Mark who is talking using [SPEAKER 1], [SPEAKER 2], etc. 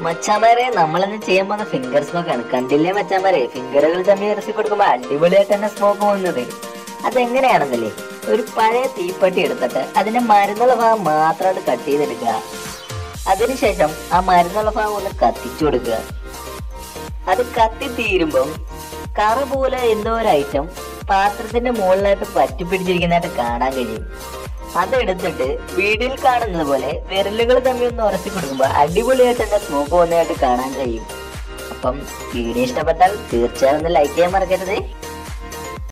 [SPEAKER 1] മച്ചാമാരെ നമ്മളിന്ന് ചെയ്യാൻ പോകുന്ന ഫിംഗർ സ്മോക്ക് ആണ് കണ്ടില്ലേ മച്ചാമാരെ ഫിംഗറുകൾ തമ്മിൽ ഇറച്ചി കൊടുക്കുമ്പോൾ അടിപൊളിയായിട്ട് തന്നെ സ്മോക്ക് പോകുന്നത് അതെങ്ങനെയാണെന്നല്ലേ ഒരു പഴയ തീപ്പെട്ടി എടുത്തിട്ട് അതിന്റെ മരുന്നുള്ള ഭാഗം മാത്രമായിട്ട് കട്ട് ചെയ്തെടുക്കുക അതിനുശേഷം ആ മരുന്നുള്ള ഭാഗം ഒന്ന് കത്തിച്ചു കൊടുക്കുക അത് കത്തി തീരുമ്പം കറ പോലെ എന്തോ ഒരു ഐറ്റം പാത്രത്തിന്റെ മുകളിലായിട്ട് പറ്റി പിടിച്ചിരിക്കുന്നതായിട്ട് കാണാൻ കഴിയും അതെടുത്തിട്ട് വീഡിയോയിൽ കാണുന്നത് പോലെ വിരലുകൾ തമ്മിൽ ഒന്ന് ഉറച്ചു കൊടുക്കുമ്പോൾ അടിപൊളിയായിട്ട് തന്നെ സ്മോക്ക് പോകുന്നതായിട്ട് കാണാൻ കഴിയും അപ്പം വീഡിയോ ഇഷ്ടപ്പെട്ടാൽ തീർച്ചയായും ഒന്ന് ലൈക്ക് ചെയ്യാൻ മറക്കരുത്